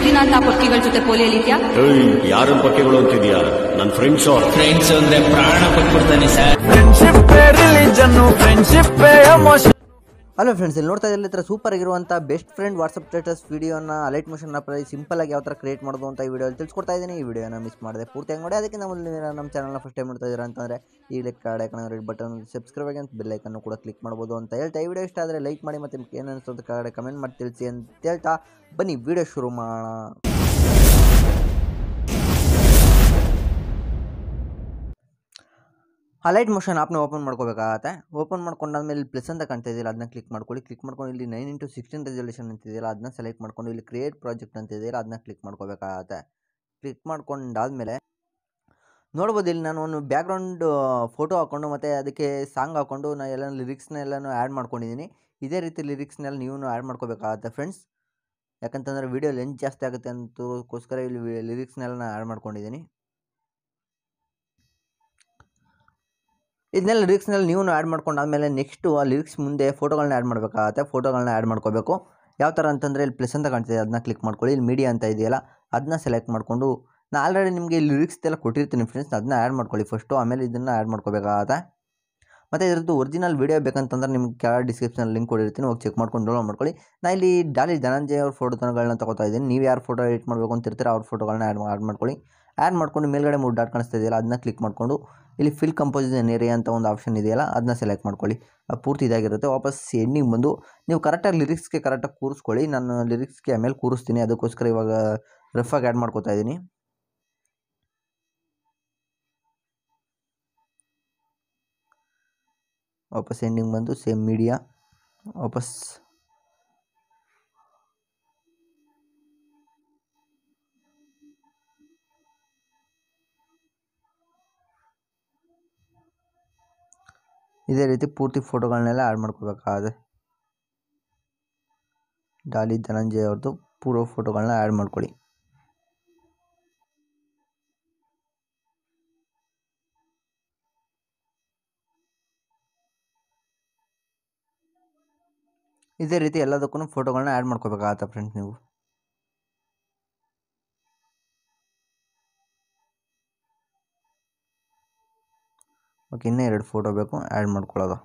ದಿನ ಅಂತ ಪಕ್ಷಿಗಳ ಜೊತೆ ಪೋಲಿ ಎಲಿತ್ಯಾ ಏಯ್ ಯಾರನ್ ಪಕ್ಕೆಗಳು ಅಂತಿದ್ಯಾ ನನ್ನ ಫ್ರೆಂಡ್ಸ್ ಫ್ರೆಂಡ್ಸ್ ಅಂದ್ರೆ ಪ್ರಾಣ ಕೊಟ್ಬಿಡ್ತಾನೆ sir friendship religion friendship emotion hello friends ಇಲ್ಲಿ ನೋಡ್ತಾ ಇದ್ದಲ್ಲಿ ಥರ ಸೂಪರ್ ಆಗಿರುವಂಥ ಬೆಸ್ಟ್ ಫ್ರೆಂಡ್ ವಾಟ್ಸಪ್ ಸ್ಟೇಟಸ್ ವೀಡಿಯೋನ ಅಲೈಟ್ ಮೋಷನ್ ಆಪಲ್ಲಿ ಸಿಂಪಲ್ ಆಗಿ ಯಾವ ಥರ ಕ್ರಿಯೇಟ್ ಮಾಡೋದು ಅಂತ ಈ ವಿಡಿಯೋಲಿ ತಿಳಿಸ್ಕೊಡ್ತಾ ಇದ್ದೀನಿ ಈ ವಿಡಿಯೋನ ಮಿಸ್ ಮಾಡಿದೆ ಪೂರ್ತಿಯಾಗಿ ನೋಡಿ ಅದಕ್ಕೆ ನಾವು ನಮ್ಮ ಚಾನಲ್ನ ಫಸ್ಟ್ ಟೈಮ್ ನೋಡ್ತಾ ಇದ್ದೀರಾ ಅಂತಂದರೆ ಈ ಲೆಕ್ಕ ಕಡೆ ರೆಡ್ ಬಟನ್ ಸಬ್ಸ್ಕ್ರೈಬ್ ಆಗಿ ಅಂತ ಬೆಲ್ ಐಕನ್ನು ಕೂಡ ಕ್ಲಿಕ್ ಮಾಡ್ಬೋದು ಅಂತ ಹೇಳ್ತಾ ಈ ವಿಡಿಯೋ ಇಷ್ಟ ಆದರೆ ಲೈಕ್ ಮಾಡಿ ಮತ್ತು ನಿಮ್ಗೆ ಏನು ಅನಿಸ್ತು ಅಂತ ಕೆಳಗಡೆ ಕಮೆಂಟ್ ಮಾಡಿ ತಿಳಿಸಿ ಅಂತ ಹೇಳ್ತಾ ಬನ್ನಿ ವಿಡಿಯೋ ಶುರು ಮಾಡೋಣ ಅಲೈಟ್ ಮೋಷನ್ ಆಪ್ನ ಓಪನ್ ಮಾಡ್ಕೋಬೇಕಾಗತ್ತೆ ಓಪನ್ ಮಾಡ್ಕೊಂಡಾದ್ಮೇಲೆ ಇಲ್ಲಿ ಪ್ಲಸ್ ಅಂತ ಕಾಣ್ತಾ ಇದೆಯಲ್ಲ ಅದನ್ನ ಕ್ಲಿಕ್ ಮಾಡ್ಕೊಳ್ಳಿ ಕ್ಲಿಕ್ ಮಾಡ್ಕೊಂಡು ಇಲ್ಲಿ ನೈನ್ ಇಂಟು ಸಿಕ್ಸ್ಟೀನ್ ರೆಸಲ್ಯೂಷನ್ ಅಂತಿದೆಯಲ್ಲ ಅದನ್ನ ಸೆಲೆಕ್ಟ್ ಮಾಡ್ಕೊಂಡು ಇಲ್ಲಿ ಕ್ರಿಯೇಟ್ ಪ್ರಾಜೆಕ್ಟ್ ಅಂತ ಇದೆಯಲ್ಲ ಅದನ್ನ ಕ್ಲಿಕ್ ಮಾಡ್ಕೋಬೇಕಾಗತ್ತೆ ಕ್ಲಿಕ್ ಮಾಡ್ಕೊಂಡಾದ್ಮೇಲೆ ನೋಡ್ಬೋದು ಇಲ್ಲಿ ನಾನು ಒಂದು ಬ್ಯಾಕ್ಗ್ರೌಂಡ್ ಫೋಟೋ ಹಾಕ್ಕೊಂಡು ಮತ್ತು ಅದಕ್ಕೆ ಸಾಂಗ್ ಹಾಕ್ಕೊಂಡು ನಾನು ಎಲ್ಲ ಲಿರಿಕ್ಸ್ನ ಎಲ್ಲನೂ ಆ್ಯಡ್ ಮಾಡ್ಕೊಂಡಿದ್ದೀನಿ ಇದೇ ರೀತಿ ಲಿರಿಕ್ಸ್ನೆಲ್ಲ ನೀವು ಆ್ಯಡ್ ಮಾಡ್ಕೋಬೇಕಾಗತ್ತೆ ಫ್ರೆಂಡ್ಸ್ ಯಾಕಂತಂದರೆ ವೀಡಿಯೋ ಲೆಂತ್ ಜಾಸ್ತಿ ಆಗುತ್ತೆ ಅಂತಕ್ಕೋಸ್ಕರ ಇಲ್ಲಿ ಲಿರಿಕ್ಸ್ನೆಲ್ಲ ನಾನು ಆ್ಯಡ್ ಮಾಡ್ಕೊಂಡಿದ್ದೀನಿ ಇದನ್ನೆಲ್ಲ ಲಿರಿಕ್ಸ್ನಲ್ಲಿ ನೀವು ಆ್ಯಡ್ ಮಾಡ್ಕೊಂಡಾದ್ಮೇಲೆ ನೆಕ್ಸ್ಟು ಆ ಲಿರಿಕ್ಸ್ ಮುಂದೆ ಫೋಟೋಗಳನ್ನ ಆ್ಯಡ್ ಮಾಡಬೇಕಾಗತ್ತೆ ಫೋಟೋಗಳನ್ನ ಆ್ಯಡ್ ಮಾಡ್ಕೋಬೇಕು ಯಾವ ಥರ ಅಂತಂದರೆ ಇಲ್ಲಿ ಪ್ಲಸ್ ಅಂತ ಕಾಣ್ತಿದೆ ಅದನ್ನ ಕ್ಲಿಕ್ ಮಾಡ್ಕೊಳ್ಳಿ ಇಲ್ಲಿ ಮೀಡಿಯಾ ಅಂತ ಇದೆಯಲ್ಲ ಅದನ್ನ ಸೆಲೆಕ್ಟ್ ಮಾಡಿಕೊಂಡು ನಾನು ಆಲ್ರೆಡಿ ನಿಮಗೆ ಲಿರಿಕ್ಸ್ ಎಲ್ಲ ಕೊಟ್ಟಿರ್ತೀನಿ ಫ್ರೆಂಡ್ಸ್ ಅದನ್ನ ಆ್ಯಡ್ ಮಾಡ್ಕೊಳ್ಳಿ ಫಸ್ಟು ಆಮೇಲೆ ಇದನ್ನು ಆ್ಯಡ್ ಮಾಡ್ಕೋಬೇಕಾಗತ್ತೆ ಮತ್ತು ಇದ್ರದ್ದು ಒರಿಜಿನಲ್ ವೀಡಿಯೋ ಬೇಕಂತಂದ್ರೆ ನಿಮ್ಗೆ ಕೆಳ ಡಿಸ್ಕ್ರಿಪ್ಷನಲ್ಲಿ ಲಿಂಕ್ ಕೊಟ್ಟಿರ್ತೀನಿ ಹೋಗಿ ಚೆಕ್ ಮಾಡ್ಕೊಂಡು ಡೌನ್ಲೋಡ್ ಮಾಡ್ಕೊಳ್ಳಿ ನಾನು ಇಲ್ಲಿ ಡಾಲಿ ಧನಂಜಯ ಅವ್ರ ಫೋಟೋಗಳನ್ನ ತಗೋತಾ ಇದ್ದೀನಿ ನೀವು ಯಾರು ಫೋಟೋ ಎಡಿಟ್ ಮಾಡಬೇಕು ಅಂತ ಇರ್ತೀರ ಅವ್ರ ಫೋಟೋಗಳನ್ನ ಆ್ಯಡ್ ಆ್ಯಡ್ ಮಾಡ್ಕೊಳ್ಳಿ ಆ್ಯಡ್ ಮಾಡ್ಕೊಂಡು ಮೇಲ್ಗಡೆ ಮೂರು ಡಾಟ್ ಕಾಣಿಸ್ತಾ ಇದೆಯಲ್ಲ ಅದನ್ನ ಕ್ಲಿಕ್ ಮಾಡಿಕೊಂಡು ಇಲ್ಲಿ ಫಿಲ್ ಕಂಪೋಸಿಷನ್ ಏರಿಯಾ ಅಂತ ಒಂದು ಆಪ್ಷನ್ ಇದೆಯಲ್ಲ ಅದನ್ನ ಸೆಲೆಕ್ಟ್ ಮಾಡ್ಕೊಳ್ಳಿ ಅದು ಪೂರ್ತಿ ಇದಾಗಿರುತ್ತೆ ವಾಪಸ್ ಎಂಡಿಂಗ್ ಬಂದು ನೀವು ಕರೆಕ್ಟಾಗಿ ಲಿರಿಕ್ಸ್ಗೆ ಕರೆಕ್ಟಾಗಿ ಕೂರಿಸ್ಕೊಳ್ಳಿ ನಾನು ಲಿರಿಕ್ಸ್ಗೆ ಆಮೇಲೆ ಕೂರಿಸ್ತೀನಿ ಅದಕ್ಕೋಸ್ಕರ ಇವಾಗ ರಫಾಗಿ ಆ್ಯಡ್ ಮಾಡ್ಕೋತಾ ಇದ್ದೀನಿ ವಾಪಸ್ ಎಂಡಿಂಗ್ ಬಂದು ಸೇಮ್ ಮೀಡಿಯಾ ವಾಪಸ್ ಇದೇ ರೀತಿ ಪೂರ್ತಿ ಫೋಟೋಗಳನ್ನೆಲ್ಲ ಆ್ಯಡ್ ಮಾಡ್ಕೋಬೇಕಾಗತ್ತೆ ಡಾಲಿ ಧನಂಜಯ್ ಅವ್ರದ್ದು ಪೂರ್ವ ಫೋಟೋಗಳನ್ನ ಆ್ಯಡ್ ಮಾಡ್ಕೊಳ್ಳಿ ಇದೇ ರೀತಿ ಎಲ್ಲದಕ್ಕೂ ಫೋಟೋಗಳನ್ನ ಆ್ಯಡ್ ಮಾಡ್ಕೋಬೇಕಾಗತ್ತೆ ಫ್ರೆಂಡ್ಸ್ ನೀವು ಓಕೆ ಇನ್ನೂ ಎರಡು ಫೋಟೋ ಬೇಕು ಆ್ಯಡ್ ಮಾಡ್ಕೊಳ್ಳೋದು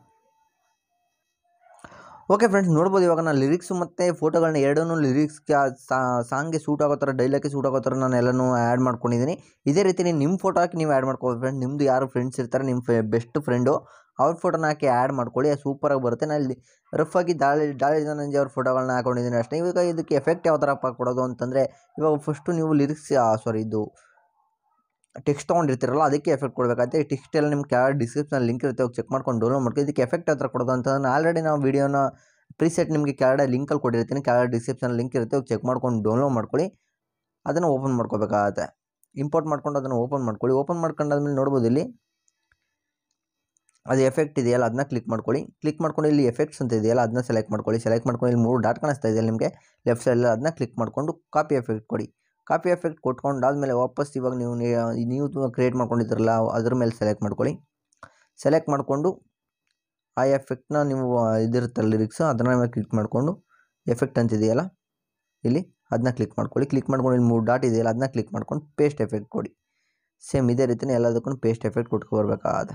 ಓಕೆ ಫ್ರೆಂಡ್ಸ್ ನೋಡ್ಬೋದು ಇವಾಗ ನಾನು ಲಿರಿಕ್ಸು ಮತ್ತು ಫೋಟೋಗಳನ್ನ ಎರಡೂ ಲಿರಿಕ್ಸ್ಗೆ ಸಾಂಗ್ಗೆ ಸೂಟ್ ಆಗೋ ಥರ ಡೈಲಾಗ್ಗೆ ಸೂಟ್ ಆಗೋ ಥರ ನಾನು ಎಲ್ಲನೂ ಆ್ಯಡ್ ಮಾಡ್ಕೊಂಡಿದ್ದೀನಿ ಇದೇ ರೀತಿ ನೀವು ನಿಮ್ಮ ಫೋಟೋ ಹಾಕಿ ನೀವು ಆ್ಯಡ್ ಮಾಡ್ಕೋಬೋದು ಫ್ರೆಂಡ್ ನಿಮ್ಮದು ಯಾರು ಫ್ರೆಂಡ್ಸ್ ಇರ್ತಾರೆ ನಿಮ್ಮ ಫೆ ಬೆಸ್ಟ್ ಫ್ರೆಂಡು ಅವ್ರ ಫೋಟೋನ ಹಾಕಿ ಆ್ಯಡ್ ಮಾಡ್ಕೊಳ್ಳಿ ಅದು ಸೂಪರಾಗಿ ಬರುತ್ತೆ ನಾನು ಇಲ್ಲಿ ರಫಾಗಿ ದಾಳಿ ದಾಳಿ ಧನಂಜಯ ಅವ್ರ ಫೋಟೋಗಳನ್ನ ಹಾಕೊಂಡಿದ್ದೀನಿ ಅಷ್ಟೇ ಇವಾಗ ಇದಕ್ಕೆ ಎಫೆಕ್ಟ್ ಯಾವ ಥರ ಕೊಡೋದು ಅಂತಂದರೆ ಇವಾಗ ಫಸ್ಟು ನೀವು ಲಿರಿಕ್ಸ್ ಸಾರಿ ಇದು ಟೆಕ್ಸ್ಟ್ ತೊಗೊಂಡಿರ್ತೀರಲ್ಲ ಅದಕ್ಕೆ ಎಫೆಕ್ಟ್ ಕೊಡಬೇಕಾಗುತ್ತೆ ಈ ಟೆಕ್ಸ್ಟ್ ಎಲ್ಲ ನಿಮ್ಗೆ ಕೆಳಗೆ ಡಿಸ್ಕ್ರಿಪ್ಷನ್ ಲಿಂಕ್ ಇರುತ್ತೆ ಹೋಗಿ ಚೆಕ್ ಮಾಡ್ಕೊಂಡು ಡೌನ್ಲೋಡ್ ಮಾಡ್ಕೊಂಡು ಇದಕ್ಕೆ ಎಫೆಕ್ಟ್ ಹತ್ರ ಕೊಡೋದು ಅಂತ ನಾನು ಆಲ್ರೆಡಿ ನಾವು ವೀಡಿಯೋನ ಪ್ರೀಸೆಟ್ ನಿಮಗೆ ಕೆಳಗಡೆ ಲಿಂಕಲ್ಲಿ ಕೊಟ್ಟಿರ್ತೀನಿ ಕೆಳಗಡೆ ಡಿಸ್ಕ್ರಿಪ್ಷನ್ ಲಿಂಕ್ ಇರುತ್ತೆ ಹೋಗಿ ಚೆಕ್ ಮಾಡ್ಕೊಂಡು ಡೌನ್ಲೋಡ್ ಮಾಡ್ಕೊಳ್ಳಿ ಅದನ್ನು ಓಪನ್ ಮಾಡ್ಕೋಬೇಕಾಗತ್ತೆ ಇಂಪೋರ್ಟ್ ಮಾಡ್ಕೊಂಡು ಅದನ್ನು ಓಪನ್ ಮಾಡ್ಕೊಳ್ಳಿ ಓಪನ್ ಮಾಡ್ಕೊಂಡಾದ್ಮೇಲೆ ನೋಡ್ಬೋದು ಇಲ್ಲಿ ಅದು ಎಫೆಕ್ಟ್ ಇದೆಯಲ್ಲ ಅದನ್ನ ಕ್ಲಿಕ್ ಮಾಡ್ಕೊಳ್ಳಿ ಕ್ಲಿಕ್ ಮಾಡ್ಕೊಂಡು ಇಲ್ಲಿ ಎಫೆಕ್ಟ್ಸ್ ಅಂತ ಇದೆಯಲ್ಲ ಅದನ್ನ ಸೆಲೆಕ್ಟ್ ಮಾಡ್ಕೊಳ್ಳಿ ಸೆಲೆಕ್ಟ್ ಮಾಡ್ಕೊಂಡು ಇಲ್ಲಿ ಮೂರು ಡಾಟ್ ಕಾಣಿಸ್ತಾ ಇದೆಯಲ್ಲ ನಿಮಗೆ ಲೆಫ್ಟ್ ಸೈಡಲ್ಲಿ ಅದನ್ನ ಕ್ಲಿಕ್ ಮಾಡಿಕೊಂಡು ಕಾಪಿ ಎಫೆಕ್ಟ್ ಕೊಡಿ ಕಾಪಿ ಎಫೆಕ್ಟ್ ಕೊಟ್ಕೊಂಡಾದ್ಮೇಲೆ ವಾಪಸ್ ಇವಾಗ ನೀವು ನೀ- ನೀವು ಕ್ರಿಯೇಟ್ ಮಾಡ್ಕೊಂಡಿದ್ದೀರಲ್ಲ ಅದ್ರ ಮೇಲೆ ಸೆಲೆಕ್ಟ್ ಮಾಡ್ಕೊಳ್ಳಿ ಸೆಲೆಕ್ಟ್ ಮಾಡಿಕೊಂಡು ಆ ಎಫೆಕ್ಟ್ನ ನೀವು ಇದಿರುತ್ತಲ್ಲ ಲಿರಿಕ್ಸು ಅದನ್ನ ಮೇಲೆ ಕ್ಲಿಕ್ ಮಾಡಿಕೊಂಡು ಎಫೆಕ್ಟ್ ಅಂತಿದೆಯಲ್ಲ ಇಲ್ಲಿ ಅದನ್ನ ಕ್ಲಿಕ್ ಮಾಡ್ಕೊಳ್ಳಿ ಕ್ಲಿಕ್ ಮಾಡ್ಕೊಂಡು ಇಲ್ಲಿ ಮೂರು ಡಾಟ್ ಇದೆಯಲ್ಲ ಅದನ್ನ ಕ್ಲಿಕ್ ಮಾಡ್ಕೊಂಡು ಪೇಸ್ಟ್ ಎಫೆಕ್ಟ್ ಕೊಡಿ ಸೇಮ್ ಇದೇ ರೀತಿನೇ ಎಲ್ಲದಕ್ಕೂ ಪೇಸ್ಟ್ ಎಫೆಕ್ಟ್ ಕೊಟ್ಕೊ ಬರ್ಬೇಕಾದ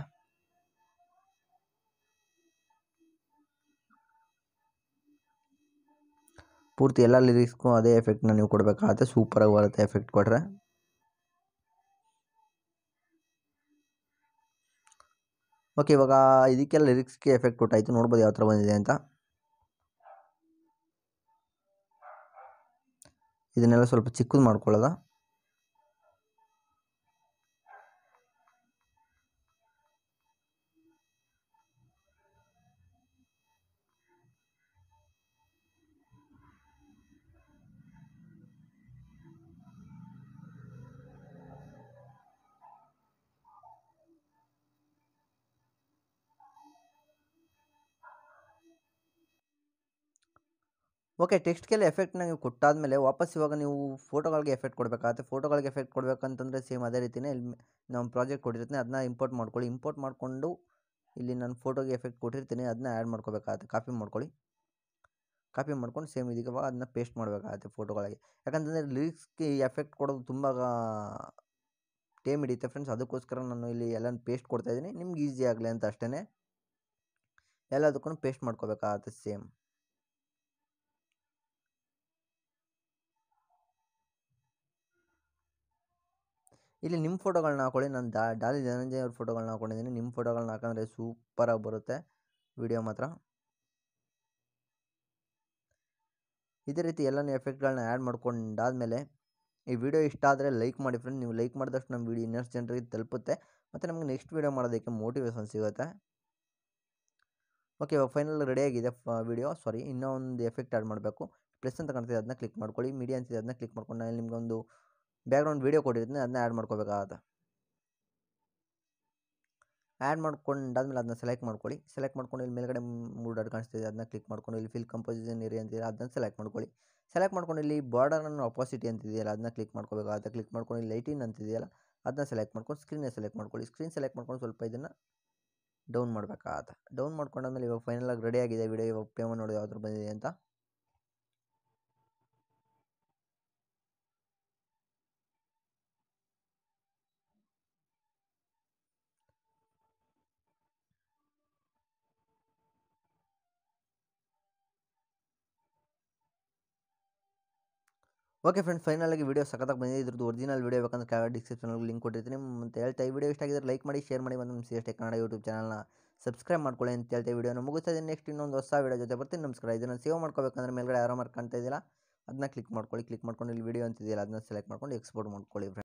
ಪೂರ್ತಿ ಎಲ್ಲ ಲಿರಿಕ್ಸ್ಗೂ ಅದೇ ಎಫೆಕ್ಟ್ನ ನೀವು ಕೊಡಬೇಕಾಗತ್ತೆ ಸೂಪರಾಗಿ ಬರುತ್ತೆ ಎಫೆಕ್ಟ್ ಕೊಟ್ಟರೆ ಓಕೆ ಇವಾಗ ಇದಕ್ಕೆಲ್ಲ ಲಿರಿಕ್ಸ್ಗೆ ಎಫೆಕ್ಟ್ ಕೊಟ್ಟಾಯಿತು ನೋಡ್ಬೋದು ಯಾವ ಥರ ಬಂದಿದೆ ಅಂತ ಇದನ್ನೆಲ್ಲ ಸ್ವಲ್ಪ ಚಿಕ್ಕದು ಮಾಡ್ಕೊಳ್ಳೋದ ಓಕೆ ಟೆಕ್ಸ್ಟ್ಗೆಲ್ಲ ಎಫೆಕ್ಟ್ನ ನೀವು ಕೊಟ್ಟಾದಮೇಲೆ ವಾಪಸ್ ಇವಾಗ ನೀವು ಫೋಟೋಗಳಿಗೆ ಎಫೆಕ್ಟ್ ಕೊಡಬೇಕಾಗುತ್ತೆ ಫೋಟೋಗಳಿಗೆ ಎಫೆಕ್ಟ್ ಕೊಡಬೇಕಂತಂದರೆ ಸೇಮ್ ಅದೇ ರೀತಿಯೇ ಇಲ್ಲಿ ನಮ್ಮ ಪ್ರಾಜೆಕ್ಟ್ ಕೊಟ್ಟಿರ್ತೀನಿ ಅದನ್ನ ಇಂಪೋರ್ಟ್ ಮಾಡ್ಕೊಳ್ಳಿ ಇಂಪೋರ್ಟ್ ಮಾಡಿಕೊಂಡು ಇಲ್ಲಿ ನಾನು ಫೋಟೋಗೆ ಎಫೆಕ್ಟ್ ಕೊಟ್ಟಿರ್ತೀನಿ ಅದನ್ನ ಆ್ಯಡ್ ಮಾಡ್ಕೋಬೇಕಾಗುತ್ತೆ ಕಾಪಿ ಮಾಡ್ಕೊಳ್ಳಿ ಕಾಪಿ ಮಾಡ್ಕೊಂಡು ಸೇಮ್ ಇದೀಗ ಅದನ್ನ ಪೇಸ್ಟ್ ಮಾಡಬೇಕಾಗತ್ತೆ ಫೋಟೋಗಳಿಗೆ ಯಾಕಂತಂದರೆ ಲಿರಿಕ್ಸ್ಗೆ ಎಫೆಕ್ಟ್ ಕೊಡೋದು ತುಂಬ ಟೇಮ್ ಹಿಡಿಯುತ್ತೆ ಫ್ರೆಂಡ್ಸ್ ಅದಕ್ಕೋಸ್ಕರ ನಾನು ಇಲ್ಲಿ ಎಲ್ಲ ಪೇಸ್ಟ್ ಕೊಡ್ತಾ ಇದ್ದೀನಿ ನಿಮ್ಗೆ ಈಸಿ ಆಗಲಿ ಅಂತ ಅಷ್ಟೇ ಎಲ್ಲದಕ್ಕೂ ಪೇಸ್ಟ್ ಮಾಡ್ಕೋಬೇಕಾಗತ್ತೆ ಸೇಮ್ ಇಲ್ಲಿ ನಿಮ್ಮ ಫೋಟೋಗಳನ್ನ ಹಾಕೊಳ್ಳಿ ನಾನು ದಾ ಡಾಲಿ ಧನಂಜಯ ಅವ್ರ ಫೋಟೋಗಳನ್ನ ಹಾಕೊಂಡಿದ್ದೀನಿ ನಿಮ್ಮ ಫೋಟೋಗಳನ್ನ ಹಾಕೊಂಡ್ರೆ ಸೂಪರಾಗಿ ಬರುತ್ತೆ ವಿಡಿಯೋ ಮಾತ್ರ ಇದೇ ರೀತಿ ಎಲ್ಲನೂ ಎಫೆಕ್ಟ್ಗಳನ್ನ ಆ್ಯಡ್ ಮಾಡ್ಕೊಂಡಾದಮೇಲೆ ಈ ವಿಡಿಯೋ ಇಷ್ಟ ಆದರೆ ಲೈಕ್ ಮಾಡಿ ಫ್ರೆಂಡ್ ನೀವು ಲೈಕ್ ಮಾಡಿದಷ್ಟು ನಮ್ಮ ವಿಡಿಯೋ ಇನ್ನಷ್ಟು ಜನರಿಗೆ ತಲುಪುತ್ತೆ ಮತ್ತು ನಮಗೆ ನೆಕ್ಸ್ಟ್ ವಿಡಿಯೋ ಮಾಡೋದಕ್ಕೆ ಮೋಟಿವೇಶನ್ ಸಿಗುತ್ತೆ ಓಕೆ ಇವಾಗ ಫೈನಲ್ ರೆಡಿಯಾಗಿದೆ ವಿಡಿಯೋ ಸಾರಿ ಇನ್ನೂ ಒಂದು ಎಫೆಕ್ಟ್ ಆ್ಯಡ್ ಮಾಡಬೇಕು ಪ್ಲಸ್ ಅಂತ ಕಾಣ್ತಿದೆ ಅದನ್ನ ಕ್ಲಿಕ್ ಮಾಡ್ಕೊಳ್ಳಿ ಮೀಡಿಯಾ ಅಂತಿದೆ ಅದನ್ನ ಕ್ಲಿಕ್ ಮಾಡ್ಕೊಂಡು ನಾನು ನಿಮ್ಗೆ ಒಂದು ಬ್ಯಾಕ್ಗ್ರೌಂಡ್ ವೀಡಿಯೋ ಕೊಟ್ಟಿರ್ತೀನಿ ಅದನ್ನ ಆ್ಯಡ್ ಮಾಡ್ಕೋಬೇಕಾಗತ್ತೆ ಆ್ಯಡ್ ಮಾಡ್ಕೊಂಡಾದ್ಮೇಲೆ ಅದನ್ನ ಸೆಲೆಕ್ಟ್ ಮಾಡ್ಕೊಳ್ಳಿ ಸೆಲೆಕ್ಟ್ ಮಾಡ್ಕೊಂಡು ಇಲ್ಲಿ ಮೇಲ್ಗಡೆ ಮೂರು ಡಾಟ್ ಕಾಣಿಸ್ತಿದೆ ಅದನ್ನ ಕ್ಲಿಕ್ ಮಾಡ್ಕೊಂಡು ಇಲ್ಲಿ ಫಿಲ್ ಕಂಪೋಸಿಷನ್ ಏರಿಯಾ ಅಂತಿದೆ ಅದನ್ನ ಸೆಲೆಕ್ಟ್ ಮಾಡ್ಕೊಳ್ಳಿ ಸೆಲೆಕ್ಟ್ ಮಾಡ್ಕೊಂಡು ಇಲ್ಲಿ ಬಾರ್ಡರನ್ನು ಅಪಾಸಿಟಿ ಅಂತಿದೆಯಲ್ಲ ಅದನ್ನ ಕ್ಲಿಕ್ ಮಾಡ್ಕೋಬೇಕಾಗುತ್ತೆ ಕ್ಲಿಕ್ ಮಾಡ್ಕೊಂಡು ಇಲ್ಲಿ ಲೈಟಿನ್ ಅಂತಿದೆಯಲ್ಲ ಅದನ್ನ ಸೆಲೆಕ್ಟ್ ಮಾಡ್ಕೊಂಡು ಸ್ಕ್ರೀನೇ ಸೆಲೆಕ್ಟ್ ಮಾಡ್ಕೊಳ್ಳಿ ಸ್ಕ್ರೀನ್ ಸೆಲೆಕ್ಟ್ ಮಾಡ್ಕೊಂಡು ಸ್ವಲ್ಪ ಇದನ್ನು ಡೌನ್ ಮಾಡಬೇಕಾಗತ್ತೆ ಡೌನ್ ಮಾಡ್ಕೊಂಡಾದ್ಮೇಲೆ ಇವಾಗ ಫೈನಲಾಗಿ ರೆಡಿ ಆಗಿದೆ ವಿಡಿಯೋ ಇವಾಗ ಪೇಮೆಂಟ್ ನೋಡಿ ಯಾವ್ದು ಬಂದಿದೆ ಅಂತ ಓಕೆ ಫ್ರೆಂಡ್ಸ್ ಫೈನಲಾಗಿ ವಿಡಿಯೋ ಸಖತ್ತಾಗಿ ಬಂದಿದೆ ಇದ್ರದ್ದು ಒರಿಜಿನಲ್ ವಿಡಿಯೋ ಬೇಕಂದ್ರೆ ಕೆಳಗಡೆ ಡಿಸ್ಕ್ರಿಪ್ಷನಲ್ಲಿ ಲಿಂಕ್ ಕೊಟ್ಟಿರ್ತೀನಿ ಮತ್ತು ಹೇಳ್ತಾ ಈ ವಿಡಿಯೋ ಇಷ್ಟ ಆಗಿದ್ರೆ ಲೈಕ್ ಮಾಡಿ ಶೇರ್ ಮಾಡಿ ಮತ್ತು ನಮ್ಮ C S T Kannada YouTube ಚಾನಲ್ನ ಸಬ್ಸ್ಕ್ರೈಬ್ ಮಾಡ್ಕೊಳ್ಳಿ ಅಂತ ಹೇಳ್ತಾ ವಿಡಿಯೋನ ಮುಗಿಸ್ತಾ ಇದ್ದೀನಿ ನೆಕ್ಸ್ಟ್ ಇನ್ನೊಂದು ಹೊಸ ವಿಡಿಯೋ ಜೊತೆ ಬರ್ತೀನಿ ನಮಸ್ಕಾರ ಇದನ್ನು ಸೇವ್ ಮಾಡ್ಕೋಬೇಕಂದ್ರೆ ಮೇಲ್ಗಡೆ ಯಾರೋ ಮಾರ್ಕ್ ಕಾಣ್ತಾ ಇದೆಯಲ್ಲ ಅದನ್ನ ಕ್ಲಿಕ್ ಮಾಡ್ಕೊಳ್ಳಿ ಕ್ಲಿಕ್ ಮಾಡ್ಕೊಂಡು ಇಲ್ಲಿ ವಿಡಿಯೋ ಅಂತಿದೆಯಲ್ಲ ಅದನ್ನ ಸೆಲೆಕ್ಟ್ ಮಾಡ್ಕೊಂಡು ಎಕ್ಸ್ಪೋರ್ಟ್ ಮಾಡ್ಕೊಳ್ಳಿ